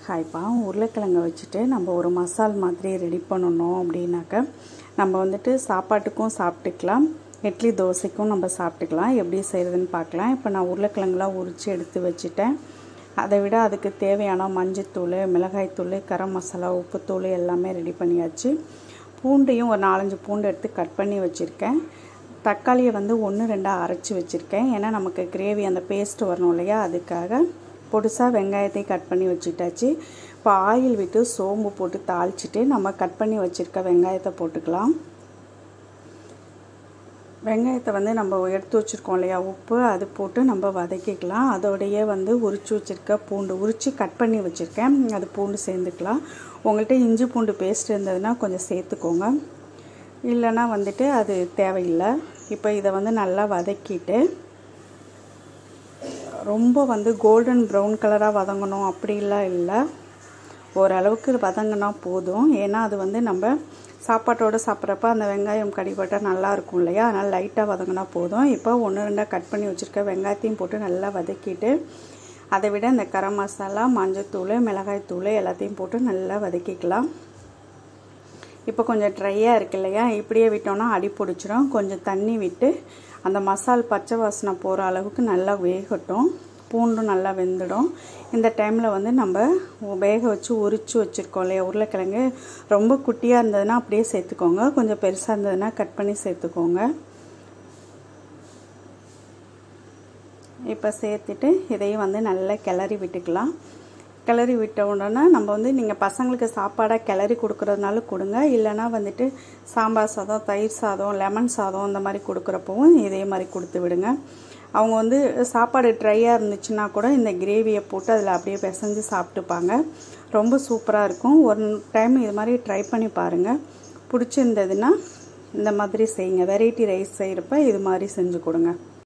ஹாய்ப்பா உருளைக்கிழங்க வச்சுட்டு நம்ம ஒரு மசால் மாதிரி ரெடி பண்ணணும் அப்படின்னாக்க நம்ம வந்துட்டு சாப்பாட்டுக்கும் சாப்பிட்டுக்கலாம் இட்லி தோசைக்கும் நம்ம சாப்பிட்டுக்கலாம் எப்படி செய்கிறதுன்னு பார்க்கலாம் இப்போ நான் உருளைக்கிழங்குலாம் உரித்து எடுத்து வச்சுட்டேன் அதை விட அதுக்கு தேவையான மஞ்சத்தூள் மிளகாய்த்தூள் கரம் மசாலா உப்புத்தூள் எல்லாமே ரெடி பண்ணியாச்சு பூண்டையும் ஒரு நாலஞ்சு பூண்டு எடுத்து கட் பண்ணி வச்சுருக்கேன் தக்காளியை வந்து ஒன்று ரெண்டாக அரைச்சி வச்சுருக்கேன் ஏன்னா நமக்கு கிரேவி அந்த பேஸ்ட் வரணும் இல்லையா அதுக்காக பொடுசாக வெங்காயத்தை கட் பண்ணி வச்சுட்டாச்சு இப்போ ஆயில் விட்டு சோம்பு போட்டு தாளிச்சிட்டு நம்ம கட் பண்ணி வச்சுருக்க வெங்காயத்தை போட்டுக்கலாம் வெங்காயத்தை வந்து நம்ம எடுத்து வச்சுருக்கோம் இல்லையா உப்பு அது போட்டு நம்ம வதக்கிக்கலாம் அதோடையே வந்து உரித்து வச்சுருக்க பூண்டு உரித்து கட் பண்ணி வச்சுருக்கேன் அது பூண்டு சேர்ந்துக்கலாம் உங்கள்கிட்ட இஞ்சி பூண்டு பேஸ்ட் இருந்ததுன்னா கொஞ்சம் சேர்த்துக்கோங்க இல்லைன்னா வந்துட்டு அது தேவையில்லை இப்போ இதை வந்து நல்லா வதக்கிட்டு ரொம்ப வந்து கோல்டன் ப்ரௌன் கலராக வதங்கணும் அப்படிலாம் இல்லை ஓரளவுக்கு வதங்கினா போதும் ஏன்னா அது வந்து நம்ம சாப்பாட்டோடு சாப்பிட்றப்ப அந்த வெங்காயம் கடிப்பட்டால் நல்லா இருக்கும் இல்லையா அதனால் லைட்டாக வதங்கினா போதும் இப்போ ஒன்று ரெண்டாக கட் பண்ணி வச்சுருக்க வெங்காயத்தையும் போட்டு நல்லா வதக்கிட்டு அதை விட இந்த கரம் மசாலா மஞ்சத்தூள் மிளகாய்த்தூள் எல்லாத்தையும் போட்டு நல்லா வதக்கிக்கலாம் இப்போ கொஞ்சம் ட்ரையாக இருக்கு இல்லையா இப்படியே விட்டோன்னா அடி பிடிச்சிரும் கொஞ்சம் தண்ணி விட்டு அந்த மசால் பச்சை வாசனை போகிற அளவுக்கு நல்லா வேகட்டும் பூண்டும் நல்லா வெந்துடும் இந்த டைமில் வந்து நம்ம வேக வச்சு உரித்து வச்சுருக்கோம் இல்லையா உருளைக்கிழங்கு ரொம்ப குட்டியாக இருந்ததுன்னா அப்படியே சேர்த்துக்கோங்க கொஞ்சம் பெருசாக இருந்ததுன்னா கட் பண்ணி சேர்த்துக்கோங்க இப்போ சேர்த்துட்டு இதையும் வந்து நல்லா கிளறி விட்டுக்கலாம் கிளறி விட்ட உடனே நம்ம வந்து நீங்கள் பசங்களுக்கு சாப்பாடாக கிளறி கொடுக்குறதுனால கொடுங்க இல்லைனா வந்துட்டு சாம்பார் சாதம் தயிர் சாதம் லெமன் சாதம் இந்த மாதிரி கொடுக்குறப்பவும் இதே மாதிரி கொடுத்து விடுங்க அவங்க வந்து சாப்பாடு ட்ரையாக இருந்துச்சுன்னா கூட இந்த கிரேவியை போட்டு அதில் அப்படியே பிசைஞ்சு சாப்பிட்டுப்பாங்க ரொம்ப சூப்பராக இருக்கும் ஒரு டைம் இது மாதிரி ட்ரை பண்ணி பாருங்கள் பிடிச்சிருந்ததுன்னா இந்த மாதிரி செய்யுங்க வெரைட்டி ரைஸ் செய்கிறப்ப இது மாதிரி செஞ்சு கொடுங்க